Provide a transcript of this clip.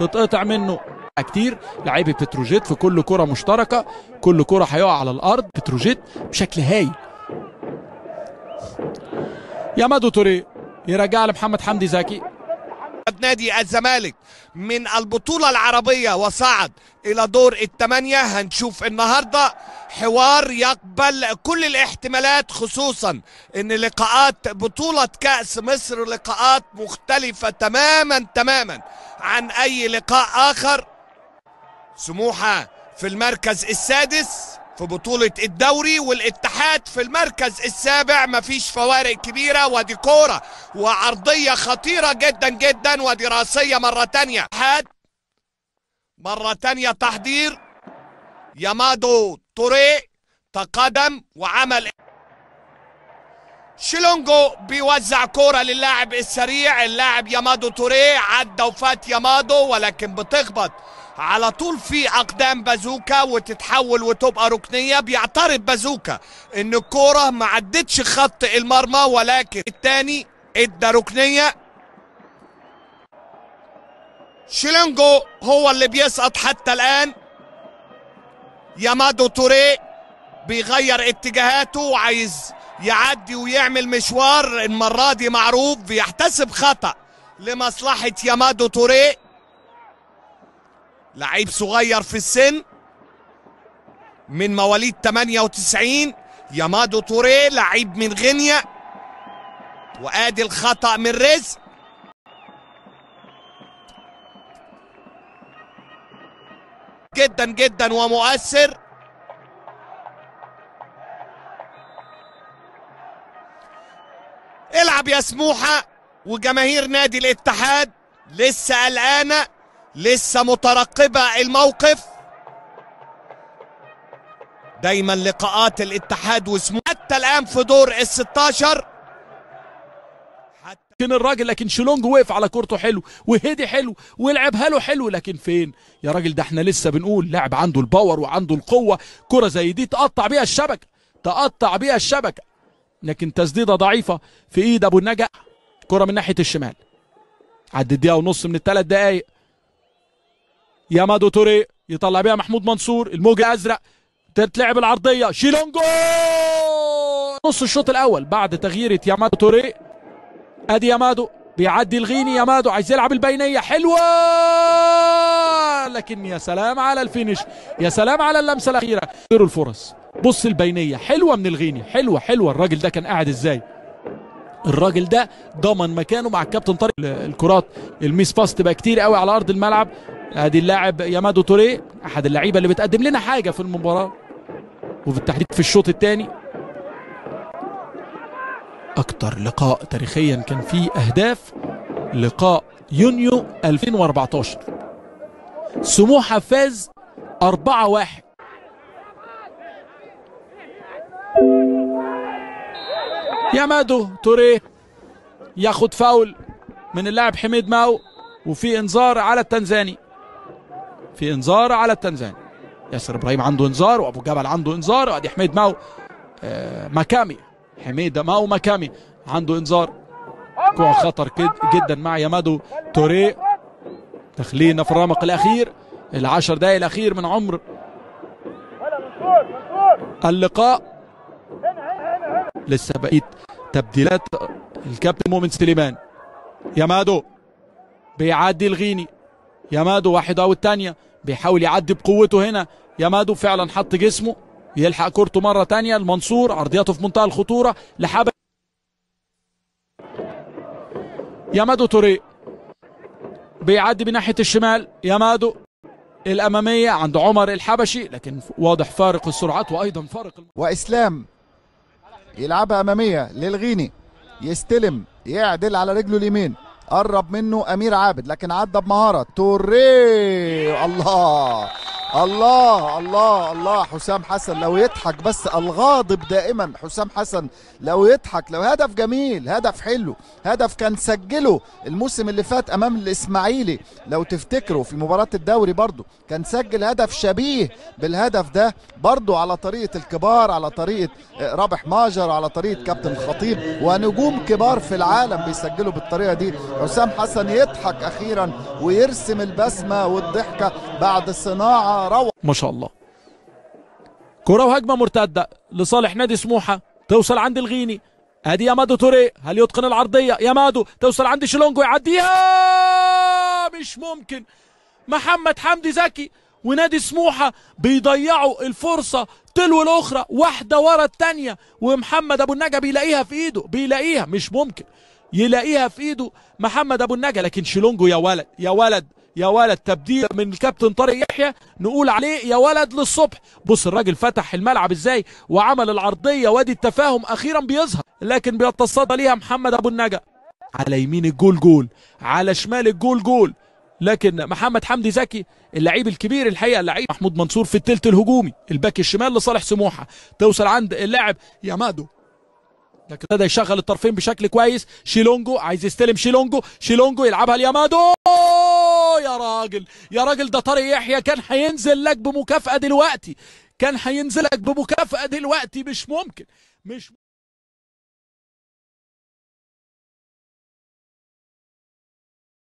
تتقطع منه كتير لعيبه بتروجيت في كل كره مشتركه كل كره هيقع على الارض بتروجيت بشكل هايل يامادو توري يرجع لمحمد حمدي زكي نادي الزمالك من البطولة العربية وصعد إلى دور الثمانية هنشوف النهاردة حوار يقبل كل الاحتمالات خصوصا أن لقاءات بطولة كأس مصر لقاءات مختلفة تماما تماما عن أي لقاء آخر سموحة في المركز السادس في بطولة الدوري والاتحاد في المركز السابع مفيش فوارق كبيرة ودي كورة وعرضية خطيرة جدا جدا ودي راسية مرة تانية اتحاد مرة تانية تحضير يامادو توري تقدم وعمل شيلونجو بيوزع كورة للاعب السريع اللاعب يامادو توري عدى وفات يامادو ولكن بتخبط على طول في اقدام بازوكا وتتحول وتبقى ركنيه بيعترض بازوكا ان الكوره ما عدتش خط المرمى ولكن الثاني ادى ركنيه شيلونجو هو اللي بيسقط حتى الان يامادو توري بيغير اتجاهاته وعايز يعدي ويعمل مشوار المره دي معروف بيحتسب خطا لمصلحه يامادو توري لعيب صغير في السن من مواليد 98 يامادو توري لعيب من غينيا وادي الخطا من رزق جدا جدا ومؤثر العب يا سموحه وجماهير نادي الاتحاد لسه قلقانه لسه مترقبة الموقف دايما لقاءات الاتحاد وسمو حتى الآن في دور ال 16 لكن الراجل لكن شيلونج وقف على كورته حلو وهدي حلو ولعبها له حلو لكن فين يا راجل ده احنا لسه بنقول لاعب عنده الباور وعنده القوة كرة زي دي تقطع بيها الشبكة تقطع بيها الشبكة لكن تسديدة ضعيفة في ايد ابو النجا كرة من ناحية الشمال عدت دقيقة ونص من الثلاث دقايق يامادو توري يطلع بيها محمود منصور الموج الازرق تتلعب العرضيه شيلونجو نص الشوط الاول بعد تغيير يامادو توري ادي يامادو بيعدي الغيني يامادو عايز يلعب البينيه حلوه لكن يا سلام على الفينش يا سلام على اللمسه الاخيره غيروا الفرص بص البينيه حلوه من الغيني حلوه حلوه الراجل ده كان قاعد ازاي الراجل ده ضمن مكانه مع الكابتن طارق الكرات الميس باس تبقى كتير قوي على ارض الملعب ادي اللاعب يامادو توري احد اللعيبه اللي بتقدم لنا حاجه في المباراه وبالتحديد في الشوط الثاني اكتر لقاء تاريخيا كان فيه اهداف لقاء يونيو 2014 سموحه فاز 4 1 يامادو توري ياخد فاول من اللاعب حميد ماو وفي انذار على التنزاني في انذار على التنزاني ياسر ابراهيم عنده انذار وابو جبل عنده انذار وادي حميد ماو آه مكامي حميد ماو مكامي عنده انذار كوع خطر جدا مع يامادو توري داخلين في الرمق الاخير العشر دقائق الاخير من عمر اللقاء لسه بقيت تبديلات الكابتن مؤمن سليمان يامادو بيعدي الغيني يامادو واحدة او الثانية بيحاول يعدي بقوته هنا يامادو فعلا حط جسمه يلحق كورته مرة تانية المنصور عرضياته في منتهى الخطورة لحب يامادو توري بيعدي بناحية الشمال يامادو الأمامية عند عمر الحبشي لكن واضح فارق السرعات وأيضا فارق وإسلام يلعبها أمامية للغيني يستلم يعدل على رجله اليمين قرب منه امير عابد لكن عدى بمهاره توري الله الله الله الله حسام حسن لو يضحك بس الغاضب دائما حسام حسن لو يضحك لو هدف جميل هدف حلو هدف كان سجله الموسم اللي فات امام الاسماعيلي لو تفتكروا في مباراة الدوري برضو كان سجل هدف شبيه بالهدف ده برضو على طريقة الكبار على طريقة آه، رابح ماجر على طريقة كابتن الخطيب ونجوم كبار في العالم بيسجلوا بالطريقة دي حسام حسن يضحك اخيرا ويرسم البسمة والضحكة بعد صناعة روعة ما شاء الله كرة وهجمة مرتدة لصالح نادي سموحة توصل عند الغيني ادي يامادو توري هل يتقن العرضية يامادو توصل عند شيلونجو يعديها مش ممكن محمد حمدي زكي ونادي سموحة بيضيعوا الفرصة تلو الأخرى واحدة ورا التانية ومحمد أبو النجا بيلاقيها في إيده بيلاقيها مش ممكن يلاقيها في إيده محمد أبو النجا لكن شيلونجو يا ولد يا ولد يا ولد تبديل من الكابتن طارق يحيى نقول عليه يا ولد للصبح بص الراجل فتح الملعب ازاي وعمل العرضيه وادي التفاهم اخيرا بيظهر لكن بيتصدى ليها محمد ابو النجا على يمين الجول جول على شمال الجول جول لكن محمد حمدي زكي اللعيب الكبير الحقيقه اللعيب محمود منصور في التلت الهجومي الباك الشمال لصالح سموحه توصل عند اللاعب يامادو لكن ابتدى يشغل الطرفين بشكل كويس شيلونجو عايز يستلم شيلونجو شيلونجو يلعبها ليامادو يا راجل يا راجل ده طارق يحيى كان هينزل لك بمكافأة دلوقتي كان هينزل لك بمكافأة دلوقتي مش ممكن مش